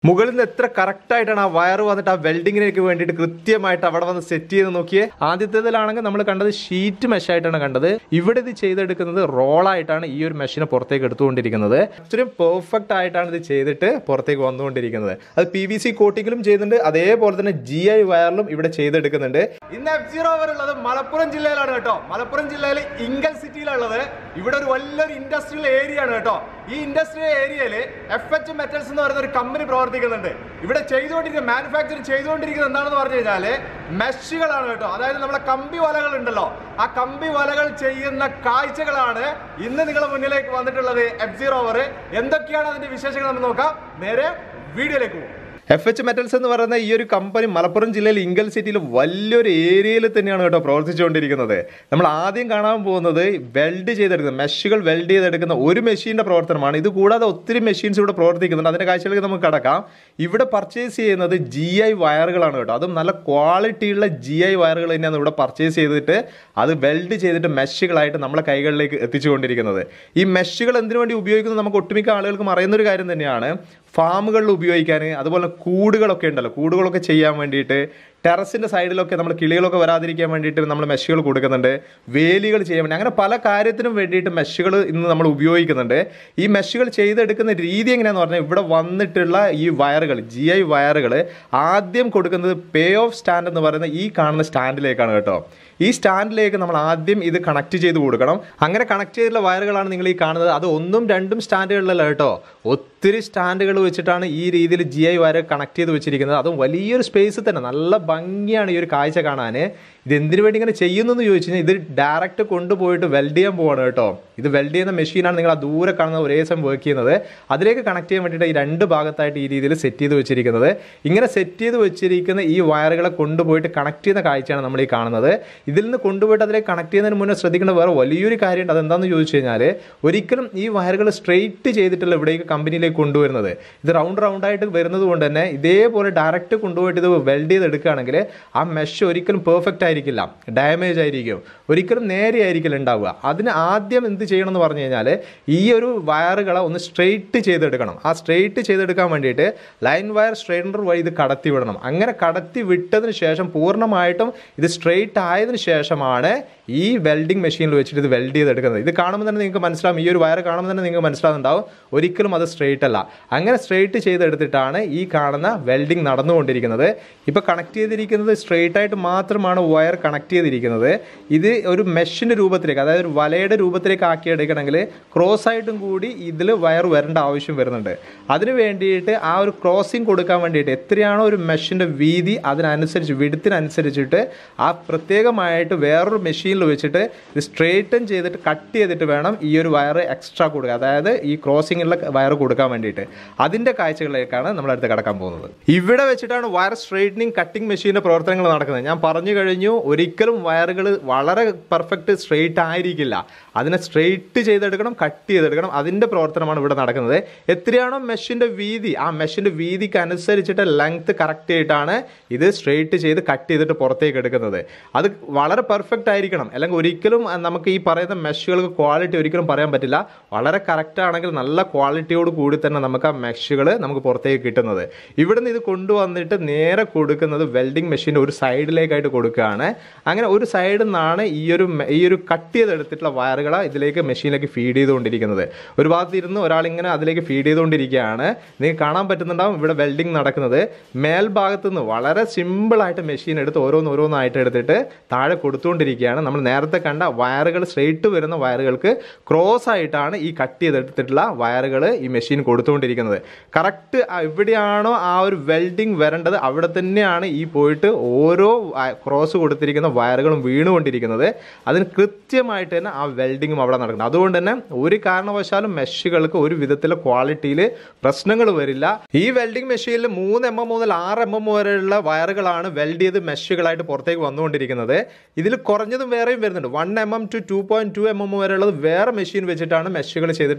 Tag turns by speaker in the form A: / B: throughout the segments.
A: മുകളിൽ നിന്ന് എത്ര കറക്റ്റ് ആയിട്ടാണ് ആ വയർ വന്നിട്ട് ആ വെൽഡിങ്ങിലേക്ക് വേണ്ടിയിട്ട് കൃത്യമായിട്ട് അവിടെ വന്ന് സെറ്റ് ചെയ്ത് നോക്കിയേ ആദ്യത്തേതിലാണെങ്കിൽ നമ്മൾ കണ്ടത് ഷീറ്റ് മെഷ് ആയിട്ടാണ് കണ്ടത് ഇവിടെ ഇത് ചെയ്തെടുക്കുന്നത് റോളായിട്ടാണ് ഈ ഒരു മെഷീനെ പുറത്തേക്ക് എടുത്തുകൊണ്ടിരിക്കുന്നത് ഇത്രയും പെർഫെക്റ്റ് ആയിട്ടാണ് ഇത് ചെയ്തിട്ട് പുറത്തേക്ക് വന്നുകൊണ്ടിരിക്കുന്നത് അത് പി വി സി കോട്ടിങ്ങിലും ചെയ്യുന്നുണ്ട് അതേപോലെ തന്നെ ജി ഐ വയറിലും ഇവിടെ ചെയ്തെടുക്കുന്നുണ്ട് ഇന്ന് എഫ് സീറോ ഉള്ളത് മലപ്പുറം ജില്ലയിലാണ് കേട്ടോ മലപ്പുറം ജില്ലയിൽ ഇങ്കൽ സിറ്റിയിലുള്ളത് ഇവിടെ ഒരു വലിയൊരു ഇൻഡസ്ട്രിയൽ ഏരിയ ആണ് കേട്ടോ ഈ ഇൻഡസ്ട്രിയൽ ഏരിയയിൽ എഫ് എച്ച് മെറ്റൽസ് എന്ന് പറയുന്ന ഒരു കമ്പനി പ്രവർത്തിക്കുന്നുണ്ട് ഇവിടെ ചെയ്തുകൊണ്ടിരിക്കുന്ന മാനുഫാക്ചറിങ് ചെയ്തുകൊണ്ടിരിക്കുന്നത് എന്താണെന്ന് പറഞ്ഞു കഴിഞ്ഞാല് മെഷുകളാണ് കേട്ടോ അതായത് നമ്മളെ കമ്പി വലകൾ ഉണ്ടല്ലോ ആ കമ്പി വലകൾ ചെയ്യുന്ന കാഴ്ചകളാണ് ഇന്ന് നിങ്ങളുടെ മുന്നിലേക്ക് വന്നിട്ടുള്ളത് എഫ് സീറോ ഓവർ എന്തൊക്കെയാണ് അതിന്റെ വിശേഷങ്ങൾ നമ്മൾ നോക്കാം നേരെ വീഡിയോയിലേക്ക് പോകും എഫ് എച്ച് മെറ്റൽസ് എന്ന് പറയുന്ന ഈ ഒരു കമ്പനി മലപ്പുറം ജില്ലയിൽ ഇങ്കൽ സിറ്റിയിൽ വലിയൊരു ഏരിയയിൽ തന്നെയാണ് കേട്ടോ പ്രവർത്തിച്ചുകൊണ്ടിരിക്കുന്നത് നമ്മൾ ആദ്യം കാണാൻ പോകുന്നത് വെൽഡ് ചെയ്തെടുക്കുന്ന മെഷുകൾ വെൽഡ് ചെയ്തെടുക്കുന്ന ഒരു മെഷീൻ്റെ പ്രവർത്തനമാണ് ഇത് കൂടാതെ ഒത്തിരി മെഷീൻസ് ഇവിടെ പ്രവർത്തിക്കുന്നുണ്ട് അതിൻ്റെ കാഴ്ചകളിലേക്ക് നമുക്ക് കടക്കാം ഇവിടെ പർച്ചേസ് ചെയ്യുന്നത് ജി ഐ വയറുകളാണ് കേട്ടോ അതും നല്ല ക്വാളിറ്റിയുള്ള ജി ഐ വയറുകൾ തന്നെയാണ് ഇവിടെ പർച്ചേസ് ചെയ്തിട്ട് അത് വെൽഡ് ചെയ്തിട്ട് മെഷുകളായിട്ട് നമ്മളെ കൈകളിലേക്ക് എത്തിച്ചുകൊണ്ടിരിക്കുന്നത് ഈ മെഷുകൾ എന്തിനു വേണ്ടി ഉപയോഗിക്കുന്നത് നമുക്ക് ഒട്ടുമിക്ക ആളുകൾക്കും അറിയുന്ന ഒരു കാര്യം തന്നെയാണ് ഫാമുകളിൽ ഉപയോഗിക്കാൻ അതുപോലെ കൂടുകളൊക്കെ ഉണ്ടല്ലോ കൂടുകളൊക്കെ ചെയ്യാൻ വേണ്ടിയിട്ട് ടെറസിൻ്റെ സൈഡിലൊക്കെ നമ്മൾ കിളികളൊക്കെ വരാതിരിക്കാൻ വേണ്ടിയിട്ട് നമ്മൾ മെഷുകൾ കൊടുക്കുന്നുണ്ട് വേലികൾ ചെയ്യാൻ വേണ്ടി അങ്ങനെ പല കാര്യത്തിനും വേണ്ടിയിട്ട് മെഷുകൾ ഇന്ന് നമ്മൾ ഉപയോഗിക്കുന്നുണ്ട് ഈ മെഷുകൾ ചെയ്തെടുക്കുന്ന രീതി എങ്ങനെയാണെന്ന് പറഞ്ഞാൽ ഇവിടെ വന്നിട്ടുള്ള ഈ വയറുകൾ ജി ഐ വയറുകൾ ആദ്യം കൊടുക്കുന്നത് പേ ഓഫ് സ്റ്റാൻഡ് എന്ന് പറയുന്ന ഈ കാണുന്ന സ്റ്റാൻഡിലേക്കാണ് കേട്ടോ ഈ സ്റ്റാൻഡിലേക്ക് നമ്മൾ ആദ്യം ഇത് കണക്ട് ചെയ്ത് കൊടുക്കണം അങ്ങനെ കണക്ട് ചെയ്തിട്ടുള്ള വയറുകളാണ് നിങ്ങൾ ഈ കാണുന്നത് അത് ഒന്നും രണ്ടും സ്റ്റാൻഡുകളിലല്ല കേട്ടോ ഒത്തിരി സ്റ്റാൻഡുകൾ വെച്ചിട്ടാണ് ഈ രീതിയിൽ ജി ഐ വയർ കണക്ട് ചെയ്ത് വെച്ചിരിക്കുന്നത് അതും വലിയൊരു സ്പേസിൽ തന്നെ നല്ല ഭംഗിയാണ് ഈ ഒരു കാഴ്ച കാണാൻ ഇത് എന്തിനു വേണ്ടി ഇങ്ങനെ ചെയ്യുന്നു എന്ന് ചോദിച്ചു കഴിഞ്ഞാൽ ഇത് ഡയറക്റ്റ് കൊണ്ടുപോയിട്ട് വെൽഡ് ചെയ്യാൻ പോവാണ് കേട്ടോ ഇത് വെൽഡ് ചെയ്യുന്ന മെഷീനാണ് നിങ്ങൾ ആ ദൂരെ കാണുന്ന ഒരേ സമയം വർക്ക് ചെയ്യുന്നത് അതിലേക്ക് കണക്ട് ചെയ്യാൻ വേണ്ടിയിട്ട് ഈ രണ്ട് ഭാഗത്തായിട്ട് ഈ രീതിയിൽ സെറ്റ് ചെയ്ത് വെച്ചിരിക്കുന്നത് ഇങ്ങനെ സെറ്റ് ചെയ്ത് വെച്ചിരിക്കുന്ന ഈ വയറുകളെ കൊണ്ടുപോയിട്ട് കണക്ട് ചെയ്യുന്ന കാഴ്ചയാണ് നമ്മൾ ഈ കാണുന്നത് ഇതിൽ നിന്ന് കൊണ്ടുപോയിട്ട് അതിലേക്ക് കണക്ട് ചെയ്യുന്നതിന് മുന്നേ ശ്രദ്ധിക്കേണ്ട വേറെ വലിയൊരു കാര്യമുണ്ട് അതെന്താണെന്ന് ചോദിച്ചു കഴിഞ്ഞാൽ ഒരിക്കലും ഈ വയറുകൾ സ്ട്രെയിറ്റ് ചെയ്തിട്ടുള്ള ഇവിടേക്ക് കമ്പനിയിലേക്ക് കൊണ്ടുവരുന്നത് ഇത് റൗണ്ട് റൗണ്ട് ആയിട്ട് വരുന്നത് കൊണ്ട് തന്നെ ഇതേപോലെ ഡയറക്റ്റ് കൊണ്ടുപോയിട്ട് ഇത് വെൽഡ് ചെയ്ത് എടുക്കുകയാണെങ്കിൽ ആ മെഷ് ഒരിക്കലും പെർഫെക്റ്റ് ആയിരിക്കില്ല ഡാമേജ് ആയിരിക്കും ഒരിക്കലും നേരെ ആയിരിക്കില്ല ഉണ്ടാവുക അതിന് ആദ്യം എന്ത് ചെയ്യണം എന്ന് പറഞ്ഞു കഴിഞ്ഞാൽ ഈ ഒരു വയറുകളെ ഒന്ന് സ്ട്രെയിറ്റ് ചെയ്തെടുക്കണം ആ സ്ട്രെയിറ്റ് ചെയ്തെടുക്കാൻ വേണ്ടിയിട്ട് ലൈൻ വയർ സ്ട്രെയിനർ വഴി ഇത് കടത്തി വിടണം അങ്ങനെ കടത്തി വിട്ടതിന് ശേഷം പൂർണ്ണമായിട്ടും ഇത് സ്ട്രെയിറ്റ് ആയതിനു ശേഷമാണ് ഈ വെൽഡിംഗ് മെഷീനിൽ വെച്ചിട്ട് ഇത് വെൽഡ് ചെയ്തെടുക്കുന്നത് ഇത് കാണുമ്പോൾ തന്നെ നിങ്ങൾക്ക് മനസ്സിലാവും ഈ ഒരു വയർ കാണുമ്പോൾ തന്നെ നിങ്ങൾക്ക് മനസ്സിലാവുന്നുണ്ടാവും ഒരിക്കലും അത് സ്ട്രെയിറ്റ് അല്ല അങ്ങനെ സ്ട്രെയിറ്റ് ചെയ്തെടുത്തിട്ടാണ് ഈ കാണുന്ന വെൽഡിംഗ് നടന്നുകൊണ്ടിരിക്കുന്നത് ഇപ്പോൾ കണക്ട് ചെയ്തിരിക്കുന്നത് സ്ട്രെയിറ്റ് ആയിട്ട് മാത്രമാണ് വയർ കണക്ട് ചെയ്തിരിക്കുന്നത് ഇത് ഒരു മെഷിൻ്റെ രൂപത്തിലേക്ക് അതായത് ഒരു വലയുടെ രൂപത്തിലേക്ക് ആക്കി എടുക്കണമെങ്കിൽ ക്രോസ് ആയിട്ടും കൂടി ഇതിൽ വയർ വരേണ്ട ആവശ്യം വരുന്നുണ്ട് അതിന് വേണ്ടിയിട്ട് ആ ഒരു ക്രോസിങ് കൊടുക്കാൻ വേണ്ടിയിട്ട് എത്രയാണോ ഒരു മെഷിൻ്റെ വീതി അതിനനുസരിച്ച് വിടുത്തിനനുസരിച്ചിട്ട് ആ പ്രത്യേകമായിട്ട് വേറൊരു മെഷീനിൽ വെച്ചിട്ട് ഇത് സ്ട്രെയിറ്റൻ ചെയ്തിട്ട് കട്ട് ചെയ്തിട്ട് വേണം ഈ ഒരു വയർ എക്സ്ട്രാ കൊടുക്കുക അതായത് ഈ ക്രോസിങ്ങിലുള്ള വയർ കൊടുക്കാൻ വേണ്ടിയിട്ട് അതിൻ്റെ കാഴ്ചകളിലേക്കാണ് നമ്മൾ അടുത്ത് കടക്കാൻ പോകുന്നത് ഇവിടെ വെച്ചിട്ടാണ് വയർ സ്ട്രെയിറ്റനിങ് കട്ടിംഗ് മെഷീൻ്റെ പ്രവർത്തനങ്ങൾ നടക്കുന്നത് ഞാൻ പറഞ്ഞു കഴിഞ്ഞു ഒരിക്കലും വയറുകൾ വളരെ പെർഫെക്റ്റ് സ്ട്രെയിറ്റ് ആയിരിക്കില്ല അതിനെ സ്ട്രെയിറ്റ് ചെയ്തെടുക്കണം കട്ട് ചെയ്തെടുക്കണം അതിൻ്റെ പ്രവർത്തനമാണ് ഇവിടെ നടക്കുന്നത് എത്രയാണോ മെഷിൻ്റെ വീതി ആ മെഷിൻ്റെ വീതിക്ക് അനുസരിച്ചിട്ട് ലെങ്ത് കറക്റ്റ് ആയിട്ടാണ് ഇത് സ്ട്രെയിറ്റ് ചെയ്ത് കട്ട് ചെയ്തിട്ട് പുറത്തേക്ക് എടുക്കുന്നത് അത് വളരെ പെർഫെക്റ്റ് ആയിരിക്കണം അല്ലെങ്കിൽ ഒരിക്കലും നമുക്ക് ഈ പറയുന്ന മെഷുകൾക്ക് ക്വാളിറ്റി ഒരിക്കലും പറയാൻ പറ്റില്ല വളരെ കറക്റ്റ് ആണെങ്കിൽ നല്ല ക്വാളിറ്റിയോട് കൂടി തന്നെ നമുക്ക് ആ മെഷുകൾ നമുക്ക് പുറത്തേക്ക് കിട്ടുന്നത് ഇവിടുന്ന് ഇത് കൊണ്ടുവന്നിട്ട് നേരെ കൊടുക്കുന്നത് വെൽഡിംഗ് മെഷീൻ്റെ ഒരു സൈഡിലേക്കായിട്ട് കൊടുക്കുകയാണ് അങ്ങനെ ഒരു സൈഡിൽ നിന്നാണ് ഈ ഒരു മെ- ഈ ഒരു കട്ട് ചെയ്തെടുത്തിട്ടുള്ള വയറുകളെ ഇതിലേക്ക് മെഷീനിലേക്ക് ഫീഡ് ചെയ്തുകൊണ്ടിരിക്കുന്നത് ഒരു ഭാഗത്ത് ഇരുന്ന് ഒരാൾ ഇങ്ങനെ അതിലേക്ക് ഫീഡ് ചെയ്തുകൊണ്ടിരിക്കുകയാണ് നിങ്ങൾക്ക് കാണാൻ പറ്റുന്നുണ്ടാവും ഇവിടെ വെൽഡിംഗ് നടക്കുന്നത് മേൽഭാഗത്ത് നിന്ന് വളരെ സിമ്പിളായിട്ട് മെഷീൻ എടുത്ത് ഓരോന്ന് ഓരോന്നായിട്ട് എടുത്തിട്ട് താഴെ കൊടുത്തുകൊണ്ടിരിക്കുകയാണ് നമ്മൾ നേരത്തെ കണ്ട വയറുകൾ സ്ട്രെയിറ്റ് വരുന്ന വയറുകൾക്ക് ക്രോസ് ആയിട്ടാണ് ഈ കട്ട് ചെയ്തെടുത്തിട്ടുള്ള വയറുകൾ ഈ മെഷീൻ കൊടുത്തുകൊണ്ടിരിക്കുന്നത് കറക്റ്റ് എവിടെയാണോ ആ ഒരു വെൽഡിംഗ് വരേണ്ടത് അവിടെ തന്നെയാണ് ഈ പോയിട്ട് ഓരോ ക്രോസ് കൊടുത്തിരിക്കുന്ന വയറുകളും വീണുകൊണ്ടിരിക്കുന്നത് അതിന് കൃത്യമായിട്ട് തന്നെ ആ വെൽഡിങ്ങും അവിടെ നടക്കുന്നത് അതുകൊണ്ട് തന്നെ ഒരു കാരണവശാലും മെഷുകൾക്ക് ഒരു വിധത്തിലെ ക്വാളിറ്റിയിൽ പ്രശ്നങ്ങൾ വരില്ല ഈ വെൽഡിംഗ് മെഷീനിൽ മൂന്ന് എം എം മുതൽ ആറ് എം എം വരെയുള്ള വയറുകളാണ് വെൽഡ് ചെയ്ത് മെഷുകളായിട്ട് പുറത്തേക്ക് വന്നുകൊണ്ടിരിക്കുന്നത് ഇതിൽ കുറഞ്ഞതും വേറെയും വരുന്നുണ്ട് one M M to two point two M M വരെയുള്ളത് വേറെ മെഷീൻ വെച്ചിട്ടാണ് മെഷുകൾ ചെയ്തിട്ട്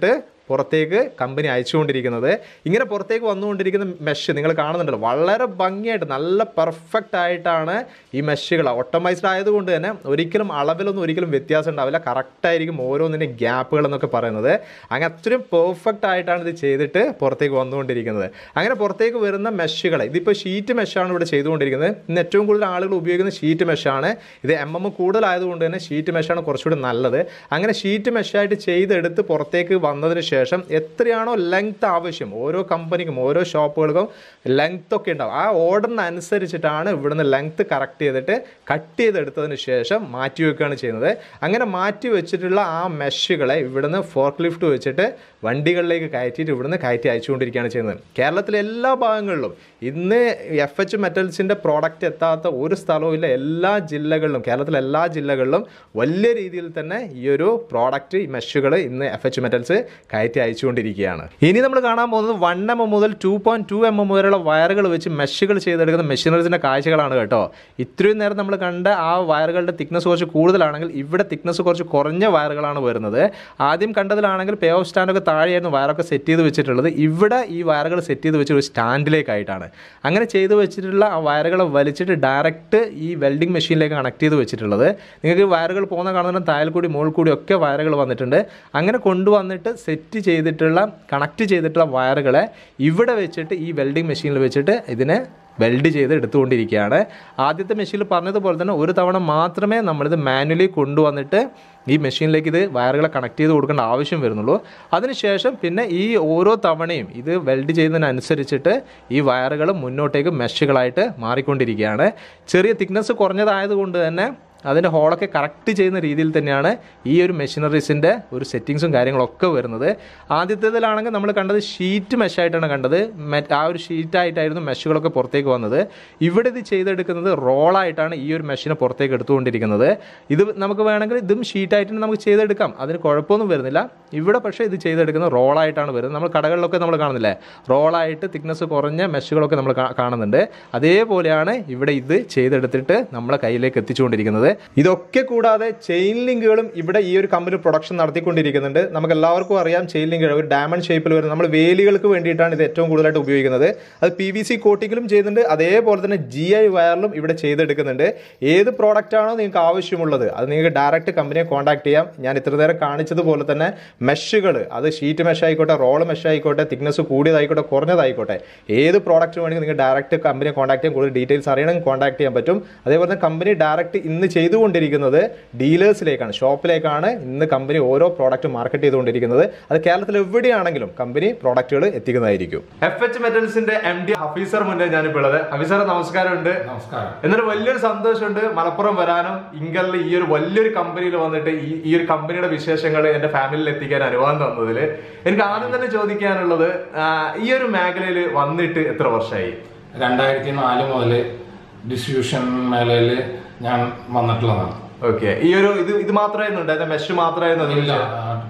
A: പുറത്തേക്ക് കമ്പനി അയച്ചുകൊണ്ടിരിക്കുന്നത് ഇങ്ങനെ പുറത്തേക്ക് വന്നുകൊണ്ടിരിക്കുന്ന മെഷ് നിങ്ങൾ കാണുന്നുണ്ടല്ലോ വളരെ ഭംഗിയായിട്ട് നല്ല പെർഫെക്റ്റ് ആയിട്ടാണ് ഈ മെഷുകൾ ഓട്ടോമൈസ്ഡ് ആയതുകൊണ്ട് തന്നെ ഒരിക്കലും അളവിലൊന്നും ഒരിക്കലും വ്യത്യാസം ഉണ്ടാവില്ല കറക്റ്റ് ആയിരിക്കും ഓരോന്നിൻ്റെ ഗ്യാപ്പുകൾ എന്നൊക്കെ പറയുന്നത് അങ്ങനെ അത്രയും പെർഫെക്റ്റ് ആയിട്ടാണ് ഇത് ചെയ്തിട്ട് പുറത്തേക്ക് വന്നുകൊണ്ടിരിക്കുന്നത് അങ്ങനെ പുറത്തേക്ക് വരുന്ന മെഷുകൾ ഇതിപ്പോൾ ഷീറ്റ് മെഷാണ് ഇവിടെ ചെയ്തുകൊണ്ടിരിക്കുന്നത് ഇന്ന് ഏറ്റവും കൂടുതൽ ആളുകൾ ഉപയോഗിക്കുന്ന ഷീറ്റ് മെഷാണ് ഇത് എം എം കൂടുതലായതുകൊണ്ട് തന്നെ ഷീറ്റ് മെഷാണ് കുറച്ചുകൂടി നല്ലത് അങ്ങനെ ഷീറ്റ് മെഷായിട്ട് ചെയ്തെടുത്ത് പുറത്തേക്ക് വന്നതിന് ശേഷം എത്രയാണോ ലെങ്ത് ആവശ്യം ഓരോ കമ്പനിക്കും ഓരോ ഷോപ്പുകൾക്കും ലെങ്ത് ഒക്കെ ഉണ്ടാവും ആ ഓർഡറിനനുസരിച്ചിട്ടാണ് ഇവിടുന്ന് ലെങ്ത് കറക്റ്റ് ചെയ്തിട്ട് കട്ട് ചെയ്തെടുത്തതിന് ശേഷം മാറ്റി വെക്കുകയാണ് ചെയ്യുന്നത് അങ്ങനെ മാറ്റി വെച്ചിട്ടുള്ള ആ മെഷുകളെ ഇവിടുന്ന് ഫോർക്ക് ലിഫ്റ്റ് വെച്ചിട്ട് വണ്ടികളിലേക്ക് കയറ്റിയിട്ട് ഇവിടുന്ന് കയറ്റി അയച്ചുകൊണ്ടിരിക്കുകയാണ് ചെയ്യുന്നത് കേരളത്തിലെ എല്ലാ ഭാഗങ്ങളിലും ഇന്ന് എഫ് എച്ച് മെറ്റൽസിൻ്റെ പ്രോഡക്റ്റ് എത്താത്ത ഒരു സ്ഥലവും ഇല്ല എല്ലാ ജില്ലകളിലും കേരളത്തിലെ എല്ലാ ജില്ലകളിലും വലിയ രീതിയിൽ തന്നെ ഈ ഒരു പ്രോഡക്റ്റ് ഈ മെഷുകൾ ഇന്ന് എഫ് എച്ച് മെറ്റൽസ് കയറ്റി അയച്ചുകൊണ്ടിരിക്കുകയാണ് ഇനി നമ്മൾ കാണാൻ പോകുന്നത് വൺ എം എം മുതൽ two point two M M വരെയുള്ള വയറുകൾ വെച്ച് മെഷുകൾ ചെയ്തെടുക്കുന്ന മെഷീനറീസിൻ്റെ കാഴ്ചകളാണ് കേട്ടോ ഇത്രയും നേരം നമ്മൾ കണ്ട ആ വയറുകളുടെ തിക്നസ് കുറച്ച് കൂടുതലാണെങ്കിൽ ഇവിടെ തിക്നസ് കുറച്ച് കുറഞ്ഞ വയറുകളാണ് വരുന്നത് ആദ്യം കണ്ടതിലാണെങ്കിൽ പേ ഓഫ് സ്റ്റാൻഡൊക്കെ താഴെയായിരുന്നു വയറൊക്കെ സെറ്റ് ചെയ്ത് വെച്ചിട്ടുള്ളത് ഇവിടെ ഈ വയറുകൾ സെറ്റ് ചെയ്ത് വെച്ചൊരു സ്റ്റാൻഡിലേക്കായിട്ടാണ് അങ്ങനെ ചെയ്ത് വെച്ചിട്ടുള്ള ആ വയറുകൾ വലിച്ചിട്ട് ഡയറക്റ്റ് ഈ വെൽഡിംഗ് മെഷീനിലേക്ക് കണക്ട് ചെയ്ത് വെച്ചിട്ടുള്ളത് നിങ്ങൾക്ക് വയറുകൾ പോകുന്ന കാണുന്ന താഴെ കൂടി മുകളിൽ കൂടി ഒക്കെ വയറുകൾ വന്നിട്ടുണ്ട് അങ്ങനെ കൊണ്ടുവന്നിട്ട് സെറ്റ് ചെയ്തിട്ടുള്ള കണക്ട് ചെയ്തിട്ടുള്ള വയറുകളെ ഇവിടെ വെച്ചിട്ട് ഈ വെൽഡിംഗ് മെഷീനിൽ വെച്ചിട്ട് ഇതിനെ വെൽഡ് ചെയ്ത് എടുത്തുകൊണ്ടിരിക്കുകയാണ് ആദ്യത്തെ മെഷീനിൽ പറഞ്ഞതുപോലെ തന്നെ ഒരു തവണ മാത്രമേ നമ്മളിത് മാനുവലി കൊണ്ടുവന്നിട്ട് ഈ മെഷീനിലേക്ക് ഇത് വയറുകളെ കണക്ട് ചെയ്ത് കൊടുക്കേണ്ട ആവശ്യം വരുന്നുള്ളൂ അതിനുശേഷം പിന്നെ ഈ ഓരോ തവണയും ഇത് വെൽഡ് ചെയ്യുന്നതിനനുസരിച്ചിട്ട് ഈ വയറുകൾ മുന്നോട്ടേക്ക് മെഷുകളായിട്ട് മാറിക്കൊണ്ടിരിക്കുകയാണ് ചെറിയ തിക്നെസ് കുറഞ്ഞതായതുകൊണ്ട് തന്നെ അതിൻ്റെ ഹോളൊക്കെ കറക്റ്റ് ചെയ്യുന്ന രീതിയിൽ തന്നെയാണ് ഈ ഒരു മെഷീനറീസിൻ്റെ ഒരു സെറ്റിങ്സും കാര്യങ്ങളൊക്കെ വരുന്നത് ആദ്യത്തേതിലാണെങ്കിൽ നമ്മൾ കണ്ടത് ഷീറ്റ് മെഷായിട്ടാണ് കണ്ടത് മെ- ആ ഒരു ഷീറ്റായിട്ടായിരുന്നു മെഷുകളൊക്കെ പുറത്തേക്ക് വന്നത് ഇവിടെ ഇത് ചെയ്തെടുക്കുന്നത് റോളായിട്ടാണ് ഈ ഒരു മെഷീനെ പുറത്തേക്ക് എടുത്തുകൊണ്ടിരിക്കുന്നത് ഇത് നമുക്ക് വേണമെങ്കിൽ ഇതും ഷീറ്റായിട്ട് നമുക്ക് ചെയ്തെടുക്കാം അതിന് കുഴപ്പമൊന്നും വരുന്നില്ല ഇവിടെ പക്ഷേ ഇത് ചെയ്തെടുക്കുന്നത് റോളായിട്ടാണ് വരുന്നത് നമ്മൾ കടകളിലൊക്കെ നമ്മൾ കാണുന്നില്ലേ റോളായിട്ട് തിക്നെസ് കുറഞ്ഞ മെഷുകളൊക്കെ നമ്മൾ കാ- കാണുന്നുണ്ട് അതേപോലെയാണ് ഇവിടെ ഇത് ചെയ്തെടുത്തിട്ട് നമ്മളെ കയ്യിലേക്ക് എത്തിച്ചുകൊണ്ടിരിക്കുന്നത് ഇതൊക്കെ കൂടാതെ ചെയിൻ ലിങ്കുകളും ഇവിടെ ഈ ഒരു കമ്പനി പ്രൊഡക്ഷൻ നടത്തിക്കൊണ്ടിരിക്കുന്നുണ്ട് നമുക്ക് എല്ലാവർക്കും അറിയാം ചെയിൻ ലിങ്ക് ഒരു ഡയമണ്ട് ഷേപ്പിൽ വരുന്ന നമ്മൾ വേലികൾക്ക് വേണ്ടിയിട്ടാണ് ഇത് ഏറ്റവും കൂടുതലായിട്ട് ഉപയോഗിക്കുന്നത് അത് പി വി സി കോട്ടിങ്ങിലും ചെയ്യുന്നുണ്ട് അതേപോലെ തന്നെ ജി ഐ വയറിലും ഇവിടെ ചെയ്തെടുക്കുന്നുണ്ട് ഏത് പ്രോഡക്റ്റ് ആണോ നിങ്ങൾക്ക് ആവശ്യമുള്ളത് അത് നിങ്ങൾക്ക് ഡയറക്റ്റ് കമ്പനിയെ കോൺടാക്ട് ചെയ്യാം ഞാൻ ഇത്ര നേരം കാണിച്ചതുപോലെ തന്നെ മെഷുകൾ അത് ഷീറ്റ് മെഷ് ആയിക്കോട്ടെ റോൾ മെഷ് ആയിക്കോട്ടെ തിക്നെസ് കൂടിയതായിക്കോട്ടെ കുറഞ്ഞതായിക്കോട്ടെ ഏത് പ്രോഡക്റ്റ് വേണമെങ്കിൽ നിങ്ങൾക്ക് ഡയറക്റ്റ് കമ്പനിയെ കോൺടാക്ട് ചെയ്യാൻ കൂടുതൽ ഡീറ്റെയിൽസ് അറിയണമെങ്കിൽ കോൺടാക്ട് ചെയ്യാൻ പറ്റും അതേപോലെ തന്നെ കമ്പനി ഡയറക്റ്റ് ഇന്ന് ചെയ്തുകൊണ്ടിരിക്കുന്നത് ഡീലേഴ്സിലേക്കാണ് ഷോപ്പിലേക്കാണ് ഇന്ന് കമ്പനി ഓരോ പ്രോഡക്റ്റ് മാർക്കറ്റ് ചെയ്തുകൊണ്ടിരിക്കുന്നത് അത് കേരളത്തിൽ എവിടെയാണെങ്കിലും കമ്പനി പ്രോഡക്റ്റുകൾ എത്തിക്കുന്നതായിരിക്കും എഫ് എച്ച് മെറ്റൽസിന്റെ എം ഡി ഹഫീസർ മുന്നേ ഞാനിപ്പോൾ ഉള്ളത് ഹഫീസർ നമസ്കാരമുണ്ട്
B: നമസ്കാരം
A: എന്നിട്ട് വലിയൊരു സന്തോഷമുണ്ട് മലപ്പുറം വരാനും ഇങ്കലിൽ ഈ ഒരു വലിയൊരു കമ്പനിയിൽ വന്നിട്ട് ഈ ഈ ഒരു കമ്പനിയുടെ വിശേഷങ്ങൾ എന്റെ ഫാമിലിയിൽ എത്തിക്കാൻ അനുവാദം തന്നതിൽ എനിക്ക് ആദ്യം തന്നെ ചോദിക്കാനുള്ളത് ആ, ഈ ഒരു മേഖലയിൽ വന്നിട്ട് എത്ര വർഷമായി
B: രണ്ടായിരത്തി നാല് മുതൽ ഡിസ്ട്രിബ്യൂഷൻ മേഖലയിൽ ഞാൻ വന്നിട്ടുള്ളതാണ്
A: ഓക്കെ ഈ ഒരു ഇത് ഇത് മാത്രമായിരുന്നു ഉണ്ടായിരുന്ന മെഷ് മാത്രമായിരുന്നു അതിൽ
B: ഇല്ല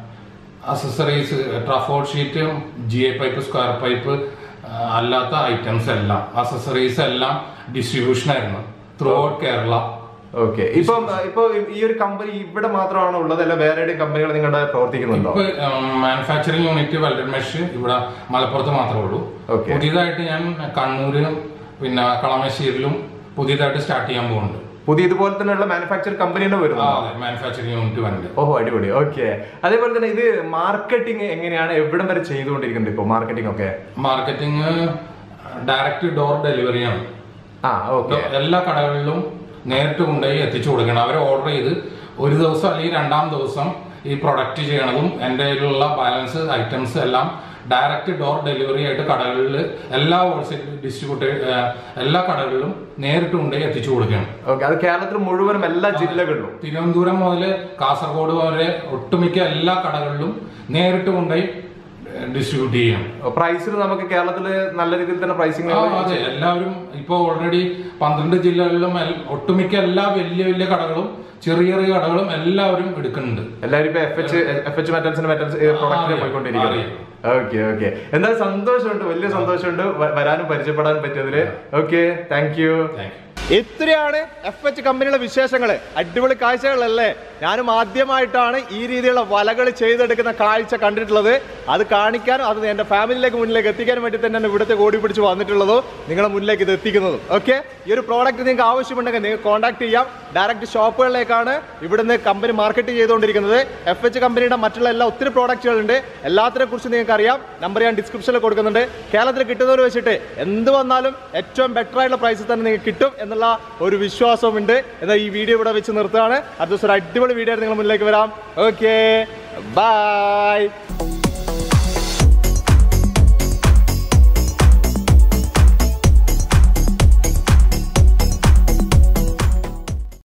B: അസസറീസ് ട്രഫോർഡ് sheet G A pipe square pipe അല്ലാത്ത ഐറ്റംസ് എല്ലാം അസസറീസ് എല്ലാം ഡിസ്ട്രിബ്യൂഷൻ ആയിരുന്നു ത്രൂ ഔട്ട് കേരള
A: ഓക്കെ ഇപ്പം ഇപ്പൊ ഈ ഒരു കമ്പനി ഇവിടെ മാത്രമാണോ ഉള്ളത് അല്ല വേറെ ഏതെങ്കിലും കമ്പനികൾ നിങ്ങളുടെ പ്രവർത്തിക്കുന്നുണ്ടോ
B: ഇപ്പൊ മാനുഫാക്ചറിംഗ് യൂണിറ്റ് വെൽഡഡ് മെഷ് ഇവിടെ മലപ്പുറത്ത് മാത്രമേ ഉള്ളൂ
A: Okay.
B: പുതിയതായിട്ട് ഞാൻ കണ്ണൂരിലും പിന്നെ കളമശ്ശേരിയിലും പുതിയതായിട്ട് സ്റ്റാർട്ട് ചെയ്യാൻ പോകുന്നുണ്ട്
A: പുതിയ ഇതുപോലെ തന്നെയുള്ള മാനുഫാക്ചർ കമ്പനി തന്നെ
B: ആ,
A: വരുന്നു
B: അതെ മാനുഫാക്ചറിംഗ് യൂണിറ്റ് വരുന്നുണ്ട്
A: ഓഹോ അടിപൊളി ഓക്കെ അതേപോലെ തന്നെ ഇത് മാർക്കറ്റിംഗ് എങ്ങനെയാണ് എവിടം വരെ ചെയ്തുകൊണ്ടിരിക്കുന്നുണ്ട് ഇപ്പോൾ മാർക്കറ്റിംഗ് ഒക്കെ
B: മാർക്കറ്റിംഗ് ഡയറക്റ്റ് ഡോർ ഡെലിവറിയാണ്
A: ആ ഓക്കെ
B: എല്ലാ കടകളിലും നേരിട്ട് കൊണ്ടുപോയി എത്തിച്ചു കൊടുക്കണം അവർ ഓർഡർ ചെയ്ത് ഒരു ദിവസം അല്ലെങ്കിൽ രണ്ടാം ദിവസം ഈ പ്രൊഡക്റ്റ് ചെയ്യണതും എൻ്റെ കയ്യിലുള്ള ബാലൻസ് ഐറ്റംസ് എല്ലാം ഡയറക്റ്റ് ഡോർ ഡെലിവറി ആയിട്ട് കടകളിൽ എല്ലാ ഹോൾസെയിൽ ഡിസ്ട്രിബ്യൂട്ടർ എല്ലാ കടകളിലും നേരിട്ട് കൊണ്ടുപോയി എത്തിച്ചു കൊടുക്കണം
A: ഓക്കെ അത് കേരളത്തിൽ മുഴുവനും എല്ലാ ജില്ലകളിലും
B: തിരുവനന്തപുരം മുതൽ കാസർഗോഡ് വരെ ഒട്ടുമിക്ക എല്ലാ കടകളിലും നേരിട്ട് കൊണ്ടുപോയി ഡിസ്ട്രിബ്യൂട്ട് ചെയ്യണം
A: പ്രൈസിൽ നമുക്ക് കേരളത്തിൽ നല്ല രീതിയിൽ തന്നെ പ്രൈസിങ്
B: ആ, അതെ എല്ലാവരും ഇപ്പൊ ഓൾറെഡി പന്ത്രണ്ട് ജില്ലകളിലും എൽ- ഒട്ടുമിക്ക എല്ലാ വലിയ വലിയ കടകളും ചെറിയ ചെറിയ കടകളും എല്ലാവരും എടുക്കുന്നുണ്ട്
A: എല്ലാവരും ഇപ്പൊ എഫ് എച്ച് എഫ് എച്ച് മെറ്റൽസിന് മെറ്റൽസ് പ്രൊഡക്റ്റിൽ
B: അറിയാം.
A: പോയിക്കൊണ്ടിരിക്കുന്നത്
B: അറിയാം.
A: ഓക്കെ ഓക്കെ എന്തായാലും സന്തോഷമുണ്ട് വലിയ സന്തോഷമുണ്ട് വ- വരാനും പരിചയപ്പെടാനും പറ്റിയതില് okay thank you
B: thank you
A: ഇത്രയാണ് എഫ് എച്ച് കമ്പനിയുടെ വിശേഷങ്ങൾ അടിപൊളി കാഴ്ചകളല്ലേ ഞാനും ആദ്യമായിട്ടാണ് ഈ രീതിയിലുള്ള വലകൾ ചെയ്തെടുക്കുന്ന കാഴ്ച കണ്ടിട്ടുള്ളത് അത് കാണിക്കാനും അത് എൻ്റെ ഫാമിലിയിലേക്ക് മുന്നിലേക്ക് എത്തിക്കാൻ വേണ്ടി തന്നെയാണ് ഇവിടുത്തെ ഓടി പിടിച്ച് വന്നിട്ടുള്ളതോ നിങ്ങളുടെ മുന്നിലേക്ക് ഇത് എത്തിക്കുന്നതും ഓക്കെ ഈ ഒരു പ്രോഡക്റ്റ് നിങ്ങൾക്ക് ആവശ്യമുണ്ടെങ്കിൽ നിങ്ങൾക്ക് കോൺടാക്ട് ചെയ്യാം ഡയറക്റ്റ് ഷോപ്പുകളിലേക്കാണ് ഇവിടുന്ന് കമ്പനി മാർക്കറ്റ് ചെയ്തുകൊണ്ടിരിക്കുന്നത് എഫ് എച്ച് കമ്പനിയുടെ മറ്റുള്ള എല്ലാ ഒത്തിരി പ്രോഡക്റ്റുകളുണ്ട് എല്ലാത്തിനെ കുറിച്ച് നിങ്ങൾക്ക് അറിയാം നമ്പർ ഞാൻ ഡിസ്ക്രിപ്ഷനിൽ കൊടുക്കുന്നുണ്ട് കേരളത്തിൽ കിട്ടുന്നവർ വെച്ചിട്ട് എന്ത് വന്നാലും ഏറ്റവും ബെറ്റർ ആയിട്ടുള്ള പ്രൈസിൽ തന്നെ നിങ്ങൾക്ക് കിട്ടും എന്നുള്ള ഒരു വിശ്വാസവുമുണ്ട് എന്നാൽ ഈ വീഡിയോ ഇവിടെ വെച്ച് നിർത്തുകയാണ് അടുത്ത ദിവസം ഒരു അടിപൊളി വീഡിയോ ആയിട്ട് നിങ്ങൾ മുന്നിലേക്ക് വരാം ഓക്കെ ബൈ